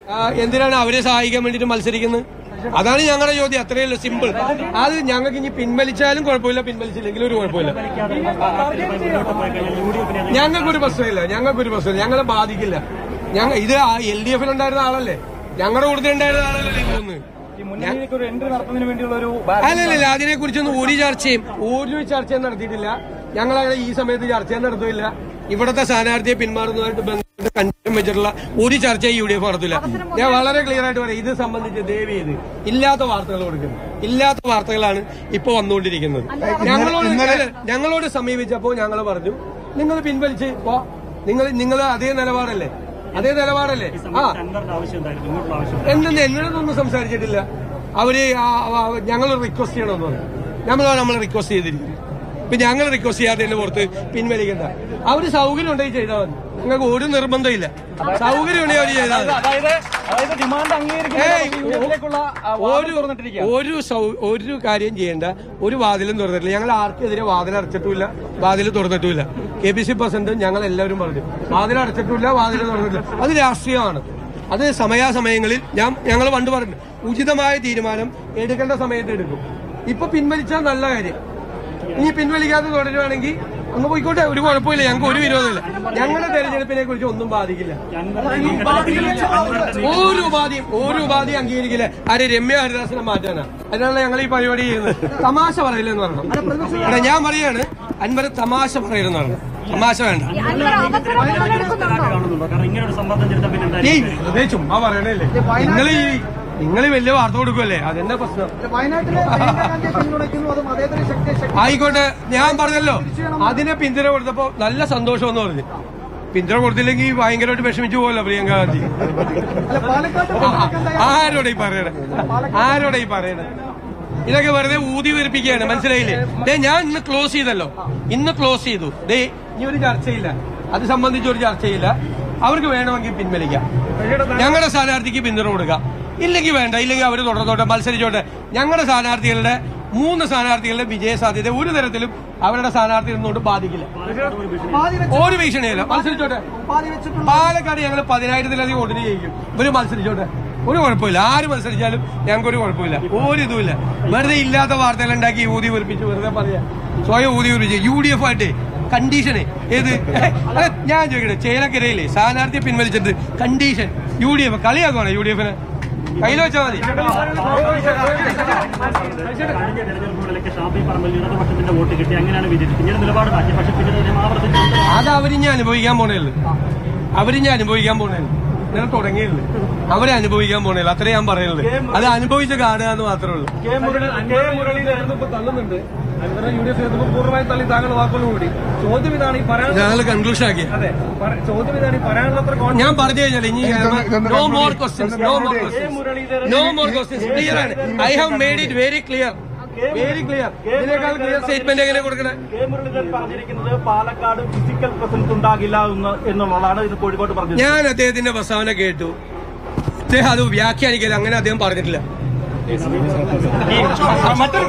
ആ, എന്തിനാണ് അവരെ സഹായിക്കാൻ വേണ്ടിട്ട് മത്സരിക്കുന്നത് അതാണ് ഞങ്ങളുടെ ചോദ്യം അത്രയല്ല സിമ്പിൾ അത് ഞങ്ങൾക്ക് ഇനി പിൻവലിച്ചാലും കുഴപ്പമില്ല പിൻവലിച്ചില്ലെങ്കിലും ഒരു കുഴപ്പമില്ല ഞങ്ങൾക്കൊരു പ്രശ്നമില്ല ഞങ്ങൾക്കൊരു പ്രശ്നമില്ല ഞങ്ങളെ ബാധിക്കില്ല ഞങ്ങൾ ഇത് എൽ ഡി എഫിൽ ഉണ്ടായിരുന്ന ആളല്ലേ ഞങ്ങളുടെ കൂടുതൽ ഉണ്ടായിരുന്ന ആളല്ലേ ഈ തോന്നുന്നത് ഈ മുന്നണിയിലേക്ക് ഒരു എൻട്രി നടത്തുന്നതിന് വേണ്ടിയുള്ള ഒരു അല്ലല്ല അതിനെ കുറിച്ചൊന്നും ഒരു ചർച്ചയും ഒരു ചർച്ചയും നടത്തിയിട്ടില്ല ഞങ്ങൾ അങ്ങനെ ഈ സമയത്ത് ചർച്ചയും നടത്തില്ല ഇവിടുത്തെ സ്ഥാനാർത്ഥിയെ പിന്മാറുന്നതുമായിട്ട് ബന്ധപ്പെട്ട് കണ്ടും വെച്ചിട്ടുള്ള ഒരു ചർച്ചയും യു ഡി എഫ് നടത്തില്ല ഞാൻ വളരെ ക്ലിയർ ആയിട്ട് പറയാം ഇത് സംബന്ധിച്ച് ദേവി ഇത് ഇല്ലാത്ത വാർത്തകൾ കൊടുക്കുന്നു ഇല്ലാത്ത വാർത്തകളാണ് ഇപ്പൊ വന്നുകൊണ്ടിരിക്കുന്നത് ഞങ്ങളോട് അല്ല, ഞങ്ങളോട് സമീപിച്ചപ്പോ ഞങ്ങൾ പറഞ്ഞു നിങ്ങൾ പിൻവലിച്ച് പോ നിങ്ങൾ നിങ്ങൾ അതേ നിലപാടല്ലേ അതേ നിലപാടല്ലേ ആ എന്തെന്ന് എന്നോടൊന്നും സംസാരിച്ചിട്ടില്ല അവര് ഞങ്ങൾ റിക്വസ്റ്റ് ചെയ്യണമെന്ന് പറഞ്ഞു നമ്മൾ നമ്മൾ റിക്വസ്റ്റ് ചെയ്തിരിക്കും ഇപ്പൊ ഞങ്ങൾ റിക്വസ്റ്റ് ചെയ്യാതെ എന്നെ പുറത്ത് പിൻവലിക്കണ്ട അവര് സൗകര്യം ഉണ്ടെങ്കിൽ ചെയ്താൽ മതി നിങ്ങൾക്ക് ഒരു നിർബന്ധമില്ല സൗകര്യം ഉണ്ടെങ്കിൽ അവര് ചെയ്താൽ മതി അതായത് അതായത് ഡിമാൻഡ് ഏയ്, അംഗീകരിക്കുന്നതിലേക്കുള്ള ഒരു ഒരു സൗ- ഒരു കാര്യം ചെയ്യേണ്ട ഒരു വാതിലും തുറന്നിട്ടില്ല ഞങ്ങൾ ആർക്കെതിരെ വാതിൽ അടച്ചിട്ടുമില്ല വാതിൽ തുറന്നിട്ടുമില്ല കെ പി സി പ്രസിഡന്റ് ഞങ്ങൾ എല്ലാവരും പറഞ്ഞു വാതിൽ അടച്ചിട്ടില്ല വാതിൽ തുറന്നിട്ടില്ല അത് രാഷ്ട്രീയമാണ് അത് സമയാസമയങ്ങളിൽ ഞാൻ ഞങ്ങൾ പണ്ട് പറഞ്ഞു ഉചിതമായ തീരുമാനം എടുക്കേണ്ട സമയത്ത് എടുക്കും ഇപ്പൊ പിൻവലിച്ചാൽ നല്ല കാര്യം ഇനി പിൻവലിക്കാതെ തുടരുവാണെങ്കിൽ അങ്ങ് പോയിക്കോട്ടെ ഒരു കുഴപ്പമില്ല ഞങ്ങൾക്ക് ഒരു വിരോധമില്ല ഞങ്ങളുടെ തെരഞ്ഞെടുപ്പിനെ കുറിച്ച് ഒന്നും ബാധിക്കില്ല ഒരു ഉപാധിയും ഒരു ഉപാധിയും അംഗീകരിക്കില്ല ആരെ രമ്യ ഹരിദാസിനെ മാറ്റാനാ അതിനാണ് ഞങ്ങൾ ഈ പരിപാടി ചെയ്യുന്നത് തമാശ പറയില്ലെന്ന് പറഞ്ഞു എടാ ഞാൻ പറയാണ് അൻവർ തമാശ പറയലെന്ന് പറഞ്ഞു തമാശ വേണ്ട അൻവർ അവസരം മുതലെടുക്കുന്നുണ്ടോ ഏയ് വെറുതെ ചുമ്മാ പറയണല്ലേ നിങ്ങൾ ഈ നിങ്ങൾ വലിയ വാർത്ത കൊടുക്കുമല്ലേ അതെന്നെ പ്രശ്നം വയനാട്ടിലെ പ്രിയങ്ക ഗാന്ധിയെ പിന്തുണയ്ക്കുന്നു അത് മതേതര ശക്തി ശക്തി ആയിക്കോട്ടെ ഞാൻ പറഞ്ഞല്ലോ അതിനെ പിന്തുണ കൊടുത്തപ്പോ നല്ല സന്തോഷം എന്ന് പറഞ്ഞു പിന്തുണ കൊടുത്തില്ലെങ്കിൽ ഭയങ്കരമായിട്ട് വിഷമിച്ചു പോകല്ലോ പ്രിയങ്ക ഗാന്ധി അല്ല പാലക്കാട് ആരോടെ ഈ പറയണേ ആരോടെ ഈ പറയണേ ഇതൊക്കെ വെറുതെ ഊതി വീർപ്പിക്കുകയാണ് മനസ്സിലായില്ലേ ദേ ഞാൻ ഇന്ന് ക്ലോസ് ചെയ്തല്ലോ ഇന്ന് ക്ലോസ് ചെയ്തു ദേ ഇനി ഒരു ചർച്ചയില്ല അത് സംബന്ധിച്ച് ഒരു ചർച്ചയില്ല അവർക്ക് വേണമെങ്കിൽ പിൻവലിക്കാം ഞങ്ങളുടെ സ്ഥാനാർത്ഥിക്ക് പിന്തുണ കൊടുക്കാം ഇല്ലെങ്കിൽ വേണ്ട ഇല്ലെങ്കിൽ അവർ തുടർന്നോട്ടെ മത്സരിച്ചോട്ടെ ഞങ്ങളുടെ സ്ഥാനാർത്ഥികളുടെ മൂന്ന് സ്ഥാനാർത്ഥികളുടെ വിജയ സാധ്യത ഒരു തരത്തിലും അവരുടെ സ്ഥാനാർത്ഥി നിന്നുകൊണ്ട് ബാധിക്കില്ല പാതി വെച്ച് ഒരു ഭീഷണിയില്ല മത്സരിച്ചോട്ടെ പാതി വെച്ചിട്ടുള്ള പാലക്കാട് ഞങ്ങൾ പതിനായിരത്തിലധികം വോട്ടിന് ജയിക്കും ഇവര് മത്സരിച്ചോട്ടെ ഒരു കുഴപ്പമില്ല ആര് മത്സരിച്ചാലും ഞങ്ങൾക്ക് ഒരു കുഴപ്പമില്ല ഒരു ഇതുമില്ല വെറുതെ ഇല്ലാത്ത വാർത്തകൾ ഉണ്ടാക്കി ഊതി വെറുപ്പിച്ച് വെറുതെ പറയാ സ്വയം ഊതി വെറുപ്പിച്ച് യു ഡി എഫ് ആയിട്ട് കണ്ടീഷന് ഏത് അല്ല, ഞാൻ ചോദിക്കട്ടെ ചേലക്കരയിലെ സ്ഥാനാർത്ഥിയെ പിൻവലിച്ചിട്ട് കണ്ടീഷൻ യു ഡി എഫ് കളിയാക്കുവാണ് യു ഡി എഫിന് കയ്യിൽ വെച്ചാൽ മതി കഴിഞ്ഞ തെരഞ്ഞെടുപ്പുകളിലൊക്കെ ഷാഫി പറമ്പിൽ ഇടതുപക്ഷത്തിന്റെ വോട്ട് കിട്ടി അങ്ങനെയാണ് വിജയിച്ചത് പിന്നീട് നിലപാട് മാറ്റി പക്ഷെ പിന്നീട് അദ്ദേഹം ആവർത്തിച്ചു അത് അവരിഞ്ഞ് അനുഭവിക്കാൻ പോണേയുള്ളു അവരിഞ്ഞ് അനുഭവിക്കാൻ പോണേയുള്ളു ഇങ്ങനെ തുടങ്ങിയുള്ളു അവരെ അനുഭവിക്കാൻ പോണേയുള്ളു അത്രേ ഞാൻ പറയുള്ളൂ അത് അനുഭവിച്ച് കാണുക എന്ന് മാത്രമേ ഉള്ളൂ കെ മുരളി കെ മുരളീധരൻ ഇപ്പൊ തള്ളുന്നുണ്ട് അൻവറെ യു ഡി എഫ് നേതൃത്വം പൂർണ്ണമായി തള്ളി താങ്കൾ വാക്കുകളും കൂടി ചോദ്യം ഇതാണ് ഈ പറയാൻ ഞങ്ങൾ കൺക്ലൂഷൻ ആക്കി അതെ പറ- ചോദ്യം ഇതാണ് ഈ പറയാനുള്ളത്ര കോൺഫിഡൻസ് ഞാൻ പറഞ്ഞു കഴിഞ്ഞാൽ ഇനി no more questions no more questions no more questions clear ആണ് I have made it very clear very clear ഇതിനേക്കാൾ ക്ലിയർ സ്റ്റേറ്റ്മെന്റ് എങ്ങനെ കൊടുക്കണേ കെ മുരളീധരൻ പറഞ്ഞിരിക്കുന്നത് പാലക്കാട് ഫിസിക്കൽ പ്രസൻസ് ഉണ്ടാകില്ല എന്ന് എന്നുള്ളതാണ് ഇത് കോഴിക്കോട്ട് പറഞ്ഞത് ഞാൻ അദ്ദേഹത്തിന്റെ പ്രസ്താവന കേട്ടു അദ്ദേഹം അത് വ്യാഖ്യാനിക്കരുത് അങ്ങനെ അദ്ദേഹം പറഞ്ഞിട്ടില്ല മറ്റൊരു